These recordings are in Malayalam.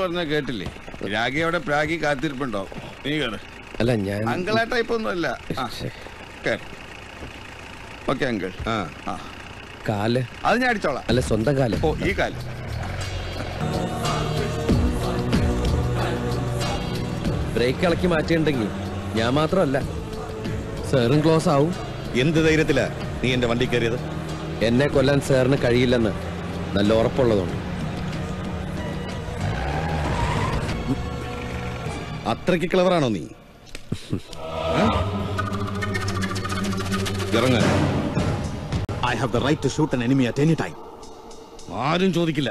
പറഞ്ഞ കേട്ടില്ലേ രാഗി അവിടെ പ്രാഗി കാത്തിരിപ്പുണ്ടോ നീ കേറ് അല്ല ഞാൻ അങ്കിൾ ആ ടൈപ്പ് ഒന്നും അല്ല ശ്ശെ, ഓക്കെ അങ്കിൾ ആ ആ കാല് അത് ഞാൻ അടിച്ചോളാം അല്ല സ്വന്തം കാല് ഓ ഈ കാല് ബ്രേക്ക് ഇളക്കി മാറ്റിയിട്ടുണ്ടെങ്കിൽ ഞാൻ മാത്രമല്ല സാറും ക്ലോസ് ആവും എന്ത് ധൈര്യത്തിലാ നീ എന്റെ വണ്ടി കയറിയത് എന്നെ കൊല്ലാൻ സാറിന് കഴിയില്ലെന്ന് നല്ല ഉറപ്പുള്ളതുകൊണ്ട് അത്രയ്ക്ക് ക്ലവറാണോ നീ ആ? ഇറങ്ങ I have the right to shoot an enemy at any time. ആരും ചോദിക്കില്ല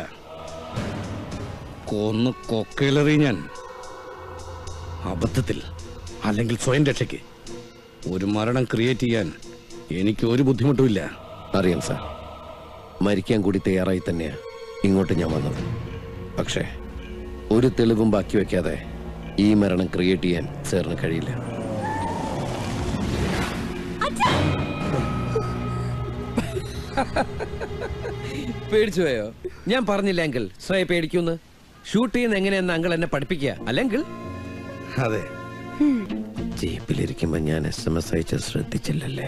കൊന്ന് കൊക്കയിലെറി ഞാൻ അബദ്ധത്തിൽ അല്ലെങ്കിൽ സ്വയം രക്ഷയ്ക്ക് ഒരു മരണം ക്രിയേറ്റ് ചെയ്യാൻ എനിക്ക് ഒരു ബുദ്ധിമുട്ടുമില്ല അറിയാം സാർ മരിക്കാൻ കൂടി തയ്യാറായി തന്നെയാ ഇങ്ങോട്ട് ഞാൻ വന്നത് പക്ഷേ ഒരു തെളിവും ബാക്കി വെക്കാതെ ഈ മരണം ക്രിയേറ്റ് ചെയ്യാൻ സാറിന് കഴിയില്ല പേടിച്ചു പോയോ ഞാൻ പറഞ്ഞില്ല അങ്കിൾ ശ്രേയ പേടിക്കൂന്ന് ഷൂട്ട് ചെയ്യുന്ന എങ്ങനെയെന്ന് അങ്കിൾ എന്നെ പഠിപ്പിക്കുക അല്ലെങ്കിൽ അതെ ജീപ്പിലിരിക്കുമ്പോ ഞാൻ എസ് എം എസ് അയച്ച ശ്രദ്ധിച്ചില്ലല്ലേ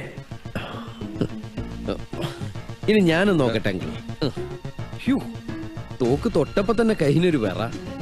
ഇനി ഞാനും നോക്കട്ടെ അങ്കിൾ ഹ്യൂ തോക്ക് തൊട്ടപ്പോ തന്നെ കയ്യിനൊരു വിറ